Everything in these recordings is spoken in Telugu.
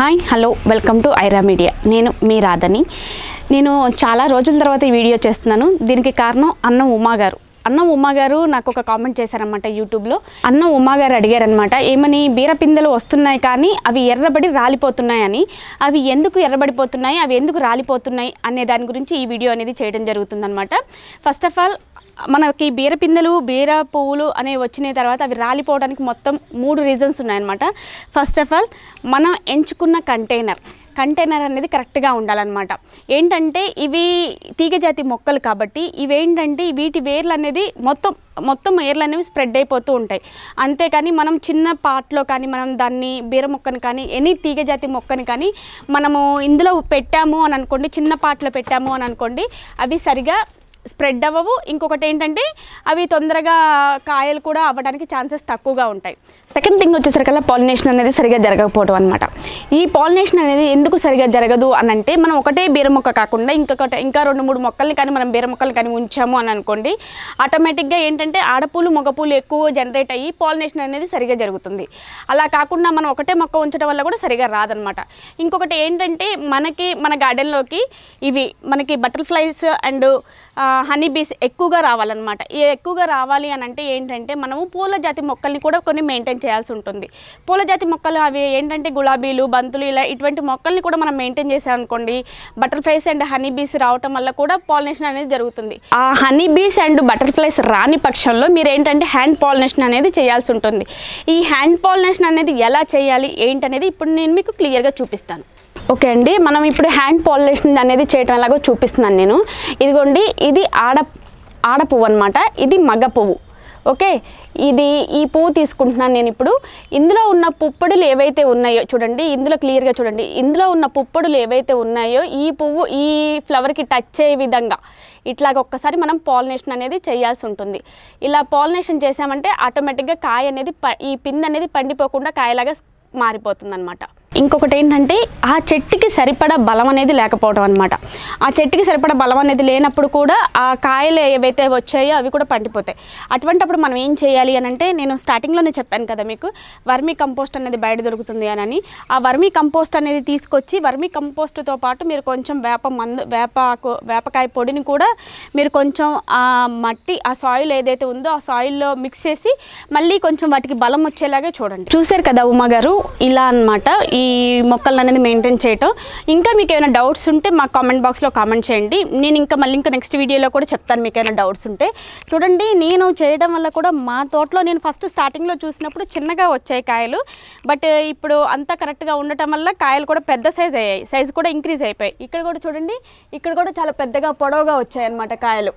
hi hello welcome to Aira media నేను మీ రాధని నేను చాలా రోజుల తర్వాత ఈ వీడియో చేస్తున్నాను దీనికి కారణం అన్నం ఉమా గారు అన్నం ఉమా గారు నాకు ఒక కామెంట్ చేశారనమాట యూట్యూబ్లో అన్నం ఉమా గారు అడిగారనమాట ఏమని బీరపిందెలు వస్తున్నాయి కానీ అవి ఎర్రబడి రాలిపోతున్నాయని అవి ఎందుకు ఎర్రబడిపోతున్నాయి అవి ఎందుకు రాలిపోతున్నాయి అనే దాని గురించి ఈ వీడియో అనేది చేయడం జరుగుతుందన్నమాట ఫస్ట్ ఆఫ్ ఆల్ మనకి బీర పిందెలు బీర పువ్వులు అనేవి వచ్చిన తర్వాత అవి రాలిపోవడానికి మొత్తం మూడు రీజన్స్ ఉన్నాయన్నమాట ఫస్ట్ ఆఫ్ ఆల్ మనం ఎంచుకున్న కంటైనర్ కంటైనర్ అనేది కరెక్ట్గా ఉండాలన్నమాట ఏంటంటే ఇవి తీగజాతి మొక్కలు కాబట్టి ఇవేంటంటే వీటి వేర్లు అనేది మొత్తం మొత్తం ఏర్లు అనేవి స్ప్రెడ్ అయిపోతూ ఉంటాయి అంతేకాని మనం చిన్న పాట్లో కానీ మనం దాన్ని బీర మొక్కని కానీ ఎనీ తీగజాతి మొక్కని కానీ మనము ఇందులో పెట్టాము అని అనుకోండి చిన్న పాట్లో పెట్టాము అని అనుకోండి అవి సరిగా స్ప్రెడ్ అవ్వవు ఇంకొకటి ఏంటంటే అవి తొందరగా కాయలు కూడా అవ్వడానికి ఛాన్సెస్ తక్కువగా ఉంటాయి సెకండ్ థింగ్ వచ్చేసరికల్లా పాలినేషన్ అనేది సరిగా జరగకపోవడం అనమాట ఈ పాలినేషన్ అనేది ఎందుకు సరిగా జరగదు అని అంటే మనం ఒకటే బీర మొక్క కాకుండా ఇంకొకటి ఇంకా రెండు మూడు మొక్కల్ని కానీ మనం బీర మొక్కలు కానీ ఉంచాము అని అనుకోండి ఆటోమేటిక్గా ఏంటంటే ఆడపూలు మగపూలు ఎక్కువ జనరేట్ అయ్యి పాలినేషన్ అనేది సరిగా జరుగుతుంది అలా కాకుండా మనం ఒకటే మొక్క ఉంచడం వల్ల కూడా సరిగా రాదనమాట ఇంకొకటి ఏంటంటే మనకి మన గార్డెన్లోకి ఇవి మనకి బటర్ఫ్లైస్ అండ్ హనీ బీస్ ఎక్కువగా రావాలన్నమాట ఈ ఎక్కువగా రావాలి అని అంటే ఏంటంటే మనము పూల జాతి మొక్కల్ని కూడా కొన్ని మెయింటైన్ చేయాల్సి ఉంటుంది పూల జాతి మొక్కలు అవి ఏంటంటే గులాబీలు బంతులు ఇలా ఇటువంటి మొక్కల్ని కూడా మనం మెయింటైన్ చేసామనుకోండి బటర్ఫ్లైస్ అండ్ హనీ బీస్ రావటం వల్ల కూడా పాలినేషన్ అనేది జరుగుతుంది ఆ హనీ బీస్ అండ్ బటర్ఫ్లైస్ రాని పక్షంలో మీరు ఏంటంటే హ్యాండ్ పాలినేషన్ అనేది చేయాల్సి ఉంటుంది ఈ హ్యాండ్ పాలినేషన్ అనేది ఎలా చేయాలి ఏంటనేది ఇప్పుడు నేను మీకు క్లియర్గా చూపిస్తాను ఓకే అండి మనం ఇప్పుడు హ్యాండ్ పాలినేషన్ అనేది చేయటం ఎలాగో చూపిస్తున్నాను నేను ఇదిగోండి ఇది ఆడ ఆడ పువ్వు అనమాట ఇది మగ పువ్వు ఓకే ఇది ఈ పువ్వు తీసుకుంటున్నాను నేను ఇప్పుడు ఇందులో ఉన్న పుప్పొడులు ఏవైతే ఉన్నాయో చూడండి ఇందులో క్లియర్గా చూడండి ఇందులో ఉన్న పుప్పొడులు ఏవైతే ఉన్నాయో ఈ పువ్వు ఈ ఫ్లవర్కి టచ్ అయ్యే విధంగా ఇట్లాగ ఒక్కసారి మనం పాలినేషన్ అనేది చేయాల్సి ఉంటుంది ఇలా పాలినేషన్ చేసామంటే ఆటోమేటిక్గా కాయ అనేది ప ఈ పిండి అనేది పండిపోకుండా కాయలాగా మారిపోతుంది అనమాట ఇంకొకటి ఏంటంటే ఆ చెట్టుకి సరిపడా బలం అనేది లేకపోవడం అనమాట ఆ చెట్టుకి సరిపడా బలం అనేది లేనప్పుడు కూడా ఆ కాయలు ఏవైతే వచ్చాయో అవి కూడా పండిపోతాయి అటువంటప్పుడు మనం ఏం చేయాలి అని అంటే నేను స్టార్టింగ్లోనే చెప్పాను కదా మీకు వర్మీ కంపోస్ట్ అనేది బయట దొరుకుతుంది అని ఆ వర్మీ కంపోస్ట్ అనేది తీసుకొచ్చి వర్మీ కంపోస్ట్తో పాటు మీరు కొంచెం వేప మందు వేపాకు వేపకాయ పొడిని కూడా మీరు కొంచెం ఆ మట్టి ఆ సాయిల్ ఏదైతే ఉందో ఆ సాయిల్లో మిక్స్ చేసి మళ్ళీ కొంచెం వాటికి బలం వచ్చేలాగా చూడండి చూశారు కదా ఉమా గారు ఇలా అన్నమాట ఈ మొక్కలను అనేది మెయింటైన్ చేయటం ఇంకా మీకు ఏమైనా డౌట్స్ ఉంటే మా కామెంట్ బాక్స్లో కామెంట్ చేయండి నేను ఇంకా మళ్ళీ ఇంకా నెక్స్ట్ వీడియోలో కూడా చెప్తాను మీకు ఏమైనా డౌట్స్ ఉంటే చూడండి నేను చేయడం వల్ల కూడా మా తోటలో నేను ఫస్ట్ స్టార్టింగ్లో చూసినప్పుడు చిన్నగా వచ్చాయి కాయలు బట్ ఇప్పుడు అంతా కరెక్ట్గా ఉండటం వల్ల కాయలు కూడా పెద్ద సైజ్ అయ్యాయి సైజ్ కూడా ఇంక్రీజ్ అయిపోయాయి ఇక్కడ కూడా చూడండి ఇక్కడ కూడా చాలా పెద్దగా పొడవుగా వచ్చాయి అన్నమాట కాయలు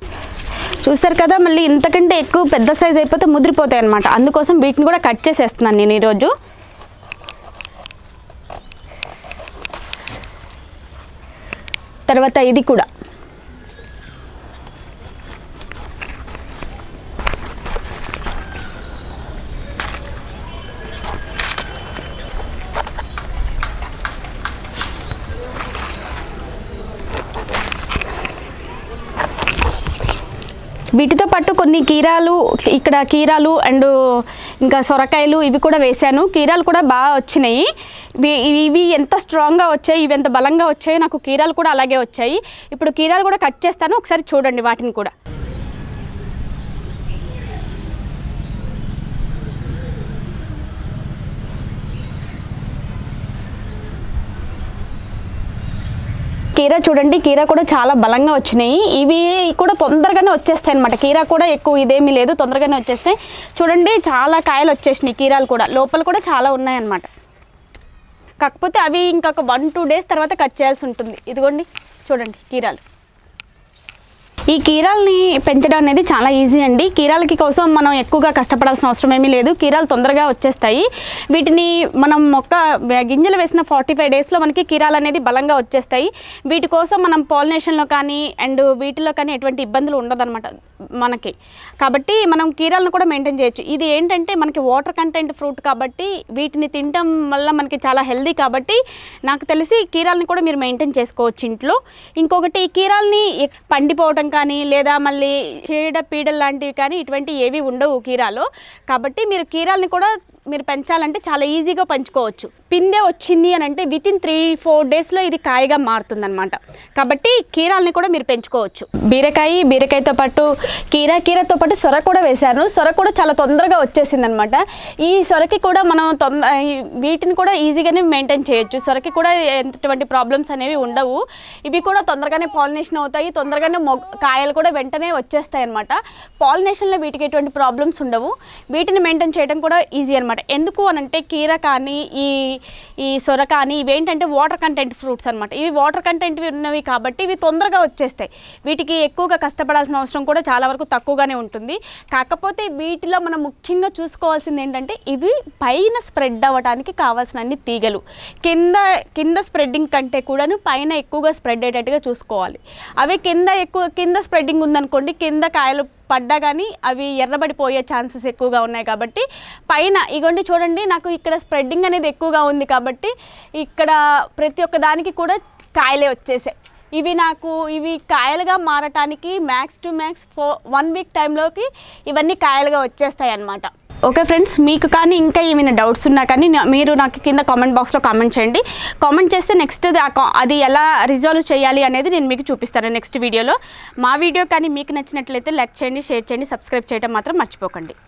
చూసారు కదా మళ్ళీ ఇంతకంటే ఎక్కువ పెద్ద సైజ్ అయిపోతే ముదిరిపోతాయి అనమాట అందుకోసం వీటిని కూడా కట్ చేసేస్తున్నాను నేను ఈరోజు తర్వాత ఇది కూడా వీటితో పాటు కొన్ని కీరాలు ఇక్కడ కీరాలు అండ్ ఇంకా సొరకాయలు ఇవి కూడా వేశాను కీరాలు కూడా బాగా వచ్చినాయి ఇవి- ఇవి ఎంత స్ట్రాంగ్గా వచ్చాయి ఇవి ఎంత బలంగా వచ్చాయో నాకు కీరాలు కూడా అలాగే వచ్చాయి ఇప్పుడు కీరాలు కూడా కట్ చేస్తాను ఒకసారి చూడండి వాటిని కూడా కీరా చూడండి కీరా కూడా చాలా బలంగా వచ్చినాయి ఇవి కూడా తొందరగానే వచ్చేస్తాయి అనమాట కీరా కూడా ఎక్కువ ఇదేమీ లేదు తొందరగానే వచ్చేస్తాయి చూడండి చాలా కాయలు వచ్చేసినాయి కీరాలు కూడా లోపల కూడా చాలా ఉన్నాయన్నమాట కాకపోతే అవి ఇంకొక వన్ టూ డేస్ తర్వాత కట్ చేయాల్సి ఉంటుంది ఇదిగోండి చూడండి కీరాలు ఈ కీరాల్ని పెంచడం అనేది చాలా ఈజీ అండి కీరాలకి కోసం మనం ఎక్కువగా కష్టపడాల్సిన అవసరం ఏమీ లేదు కీరాలు తొందరగా వచ్చేస్తాయి వీటిని మనం మొక్క గింజలు వేసిన ఫార్టీ ఫైవ్ డేస్లో మనకి కీరాలు అనేది బలంగా వచ్చేస్తాయి వీటి కోసం మనం పాలినేషన్లో కానీ అండ్ వీటిలో కానీ ఎటువంటి ఇబ్బందులు ఉండదన్నమాట మనకి కాబట్టి మనం కీరాలను కూడా మెయింటైన్ చేయొచ్చు ఇది ఏంటంటే మనకి వాటర్ కంటెంట్ ఫ్రూట్ కాబట్టి వీటిని తినటం వల్ల మనకి చాలా హెల్దీ కాబట్టి నాకు తెలిసి కీరాలని కూడా మీరు మెయింటైన్ చేసుకోవచ్చు ఇంట్లో ఇంకొకటి ఈ కీరాల్ని ఎక్- పండిపోవటం కానీ లేదా మళ్ళీ చీడ పీడలు లాంటివి కానీ ఇటువంటి ఏవి ఉండవు కీరాలో కాబట్టి మీరు కీరాల్ని కూడా మీరు పెంచాలంటే చాలా ఈజీగా పెంచుకోవచ్చు పిందె వచ్చింది అని అంటే విత్ ఇన్ త్రీ ఫోర్ డేస్లో ఇది కాయగా మారుతుందన్నమాట కాబట్టి కీరాలని కూడా మీరు పెంచుకోవచ్చు బీరకాయ బీరకాయతో పాటు కీర కీరతో పాటు సొర కూడా వేశాను సొర కూడా చాలా తొందరగా వచ్చేసింది అనమాట ఈ సొరకి కూడా మనం తొంద ఈ వీటిని కూడా ఈజీగానే మెయింటైన్ చేయొచ్చు సొరకి కూడా ఎటువంటి ప్రాబ్లమ్స్ అనేవి ఉండవు ఇవి కూడా తొందరగానే పాలినేషన్ అవుతాయి తొందరగానే మొగ కాయలు కూడా వెంటనే వచ్చేస్తాయి అనమాట పాలినేషన్లో వీటికి ఎటువంటి ప్రాబ్లమ్స్ ఉండవు వీటిని మెయింటైన్ చేయడం కూడా ఈజీ అనమాట ఎందుకు అని అంటే కీర కానీ ఈ ఈ సొర కానీ ఇవేంటంటే వాటర్ కంటెంట్ ఫ్రూట్స్ అనమాట ఇవి వాటర్ కంటెంట్ ఉన్నవి కాబట్టి ఇవి తొందరగా వచ్చేస్తాయి వీటికి ఎక్కువగా కష్టపడాల్సిన అవసరం కూడా చాలా వరకు తక్కువగానే ఉంటుంది కాకపోతే వీటిలో మనం ముఖ్యంగా చూసుకోవాల్సింది ఏంటంటే ఇవి పైన స్ప్రెడ్ అవ్వడానికి కావాల్సిన అన్ని తీగలు కింద కింద స్ప్రెడ్డింగ్ కంటే కూడాను పైన ఎక్కువగా స్ప్రెడ్ అయ్యేటట్టుగా చూసుకోవాలి అవి కింద ఎక్కువ కింద స్ప్రెడ్డింగ్ ఉందనుకోండి కింద కాయలు పడ్డా కానీ అవి ఎర్రబడిపోయే ఛాన్సెస్ ఎక్కువగా ఉన్నాయి కాబట్టి పైన ఇగోండి చూడండి నాకు ఇక్కడ స్ప్రెడ్డింగ్ అనేది ఎక్కువగా ఉంది కాబట్టి ఇక్కడ ప్రతి ఒక్క దానికి కూడా కాయలే వచ్చేసాయి ఇవి నాకు ఇవి కాయలుగా మారటానికి max to max four one week టైంలోకి ఇవన్నీ కాయలుగా వచ్చేస్తాయి అన్నమాట ఓకే ఫ్రెండ్స్ మీకు కానీ ఇంకా ఏమైనా డౌట్స్ ఉన్నా కానీ నా- మీరు నాకు కింద కామెంట్ బాక్స్లో కామెంట్ చేయండి కామెంట్ చేస్తే నెక్స్ట్ అది ఎలా రిజాల్వ్ చేయాలి అనేది నేను మీకు చూపిస్తాను నెక్స్ట్ వీడియోలో మా వీడియో కానీ మీకు నచ్చినట్లయితే లైక్ చేయండి షేర్ చేయండి సబ్స్క్రైబ్ చేయడం మాత్రం మర్చిపోకండి